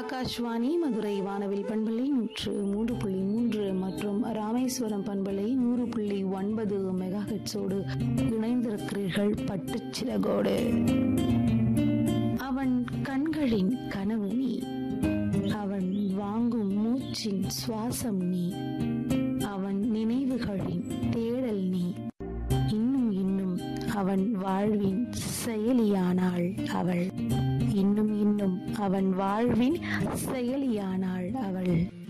ஆகாஷ்வாணி மதுரை வானவில் பண்பலை நூற்று மூன்று புள்ளி மூன்று மற்றும் ராமேஸ்வரம் பண்பலை நூறு புள்ளி ஒன்பது மெகா ஹெட்ஸோடு இணைந்திருக்கிறீர்கள் பட்டுச் சிறகோடு அவன் கண்களின் கனவு நீ அவன் வாங்கும் மூச்சின் சுவாசம் நீ அவன் நினைவுகளின் தேடல் நீ இன்னும் இன்னும் அவன் வாழ்வின் செயலியானாள் அவள் இன்னும் இன்னும் அவன் வாழ்வின் செயலியானாள் அவள்